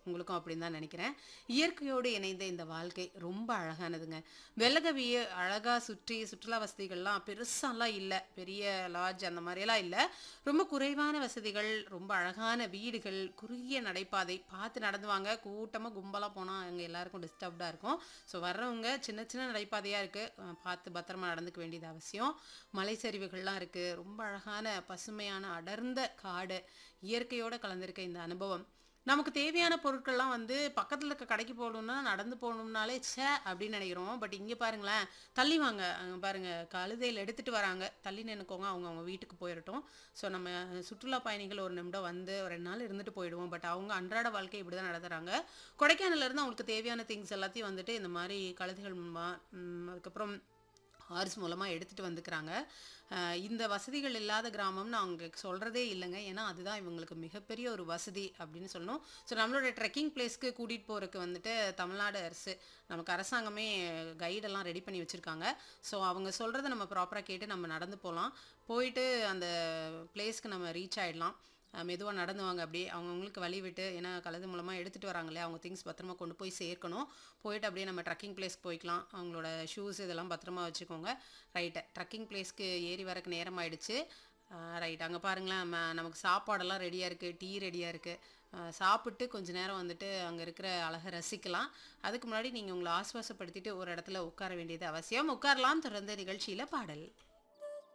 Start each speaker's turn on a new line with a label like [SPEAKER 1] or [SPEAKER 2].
[SPEAKER 1] உங்களுக்கும் அப்படின்னு தான் நினைக்கிறேன் இயற்கையோடு இணைந்த இந்த வாழ்க்கை ரொம்ப அழகானதுங்க வெள்ளகவியை அழகாக சுற்றி சுற்றுலா வசதிகள்லாம் பெருசாலாம் இல்லை பெரிய லாட்ஜ் அந்த மாதிரியெல்லாம் இல்லை ரொம்ப குறைவான வசதிகள் ரொம்ப அழகான வீடுகள் குறுகிய நடைபாதை பார்த்து நடந்து வாங்க கூட்டமாக கும்பலாக போனால் அங்கே எல்லாருக்கும் டிஸ்டர்ப்டாக இருக்கும் ஸோ வர்றவங்க சின்ன சின்ன நடைபாதையாக இருக்குது பார்த்து பத்திரமா நடந்துக்க வேண்டியது அவசியம் மலை சரிவுகள்லாம் இருக்குது ரொம்ப அழகான பசுமையான அடர்ந்த காடு இயற்கையோடு கலந்திருக்க இந்த அனுபவம் நமக்கு தேவையான பொருட்கள்லாம் வந்து பக்கத்தில் இருக்க கடைக்கு போகணும்னா நடந்து போகணும்னாலே ச்சே அப்படின்னு நினைக்கிறோம் பட் இங்கே பாருங்களேன் தள்ளி வாங்க அங்கே பாருங்கள் கழுதையில் எடுத்துகிட்டு வராங்க தள்ளி நினைக்கோங்க அவங்க அவங்க வீட்டுக்கு போயிடட்டும் ஸோ நம்ம சுற்றுலா பயணிகள் ஒரு நிமிடம் வந்து ஒரு ரெண்டு நாள் இருந்துட்டு போயிடுவோம் பட் அவங்க அன்றாட வாழ்க்கை இப்படி தான் நடத்துகிறாங்க கொடைக்கானல்ல இருந்து அவங்களுக்கு தேவையான திங்ஸ் எல்லாத்தையும் வந்துட்டு இந்த மாதிரி கழுதைகள் மூலமா ம், அதுக்கப்புறம் ஹார்ஸ் மூலமாக எடுத்துகிட்டு வந்துக்கிறாங்க அஹ் இந்த வசதிகள் இல்லாத கிராமம்னு அவங்க சொல்கிறதே இல்லைங்க ஏன்னா அதுதான் இவங்களுக்கு மிகப்பெரிய ஒரு வசதி அப்படின்னு சொல்லணும் ஸோ நம்மளோட ட்ரெக்கிங் பிளேஸ்க்கு கூட்டிகிட்டு போகிறதுக்கு வந்துட்டு தமிழ்நாடு அரசு நமக்கு அரசாங்கமே கைடெல்லாம் ரெடி பண்ணி வச்சுருக்காங்க ஸோ அவங்க சொல்கிறத நம்ம ப்ராப்பராக கேட்டு நம்ம நடந்து போகலாம் போயிட்டு அந்த பிளேஸ்க்கு நம்ம ரீச் ஆகிடலாம் மெதுவாக நடந்து வாங்க அப்படியே அவங்கவுங்களுக்கு வழி விட்டு ஏன்னா கலது மூலமாக எடுத்துகிட்டு வராங்களே அவங்க திங்ஸ் பத்திரமா கொண்டு போய் சேர்க்கணும் போயிட்டு அப்படியே நம்ம ட்ரக்கிங் பிளேஸ்க்கு போய்க்கலாம் அவங்களோட ஷூஸ் இதெல்லாம் பத்திரமா வச்சுக்கோங்க ரைட்டு ட்ரக்கிங் பிளேஸ்க்கு ஏறி வரக்கு நேரம் ஆயிடுச்சு ரைட் அங்கே பாருங்களேன் நம்ம நமக்கு சாப்பாடெல்லாம் ரெடியாக இருக்குது டீ ரெடியாக இருக்குது சாப்பிட்டு கொஞ்ச நேரம் வந்துட்டு அங்கே இருக்கிற அழகை ரசிக்கலாம் அதுக்கு முன்னாடி நீங்கள் உங்களை ஆஸ்வாசப்படுத்திட்டு ஒரு இடத்துல உட்கார வேண்டியது அவசியம் உட்காரலாம் தொடர்ந்து நிகழ்ச்சியில் பாடல்